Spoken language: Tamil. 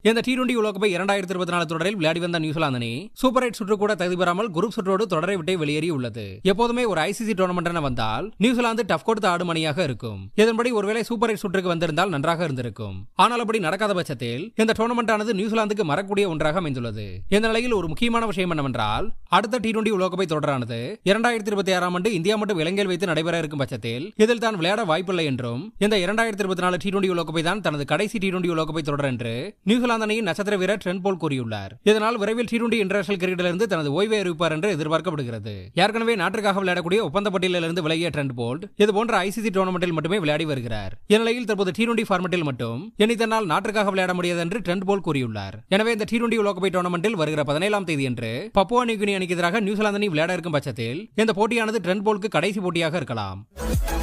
இந்த டி டுவெண்டி உலகக்கோப்பை இரண்டாயிரத்தி இருபத்தி நாலு தொடரில் விளையாடி வந்த நியூசிலாந்து அணி சூப்பர் எயிட் சுற்று கூட தகுதி பெறாமல் குரூப் சுற்றோடு தொடரை விட்டே வெளியேறியுள்ளது எப்போதுமே ஒரு ஐசிசி டோர்னமெண்ட் என வந்தால் நியூசிலாந்து டஃப் கொடுத்து ஆடும் அணியாக இருக்கும் இதன்படி ஒருவேளை சூப்பர் எயிட் சுற்றுக்கு வந்திருந்தால் நன்றாக இருந்திருக்கும் ஆனால் அப்படி நடக்காத பட்சத்தில் இந்த டோர்னமெண்ட் ஆனது நியூசிலாந்துக்கு மறக்கூடிய ஒன்றாக அமைந்துள்ளது இந்த நிலையில் ஒரு முக்கியமான விஷயம் என்னவென்றால் அடுத்த டி டுவெண்டி உலகக்கோப்பை தொடரானது இரண்டாயிரத்தி இருபத்தி ஆறாம் ஆண்டு இந்தியா மற்றும் இலங்கையில் வைத்து நடைபெற இருக்கும் பட்சத்தில் இதில் தான் விளையாட வாய்ப்பில்லை என்றும் இந்த இரண்டாயிரத்தி இருபத்தி நாலு டி டுவெண்டி உலகக்கோப்பை தான் தனது கடைசி டி டுவெண்டி உலகக்கோப்பை தொடர் என்று நியூசிலாந்து அணியின் நட்சத்திர வீரர் ட்ரெண்ட் போல் கூறியுள்ளார் இதனால் விரைவில் டி டுவெண்டி இன்டர்நேஷனல் கிரிக்கெட்டிலிருந்து தனது ஓய்வை அறிவிப்பார் என்று எதிர்பார்க்கப்படுகிறது ஏற்கனவே நாட்டிற்காக விளையாடக்கூடிய ஒப்பந்த பட்டியலிலிருந்து விலகிய ட்ரெண்ட் போல்ட் இது போன்ற ஐசிசி டோர்னமெண்டில் மட்டுமே விளையாடி வருகிறார் இந்நிலையில் தற்போது டி டுவெண்டி ஃபார்மெட்டில் மட்டும் இனி தன்னால் நாட்டிற்காக விளையாட முடியாது என்று ட்ரெண்ட் போல் கூறியுள்ளார் எனவே இந்த டி டுவெண்டி உலகக்கோப்பை டோர்னமெண்டில் வருகிற பதினேழாம் தேதி என்று பப்புவா நியூகினி அணிக்கு எதிராக நியூசிலாந்து அணி விளையாட இருக்கும் பட்சத்தில் இந்த போட்டியானது ட்ரெண்ட் போலுக்கு கடைசி போட்டியாக இருக்கலாம்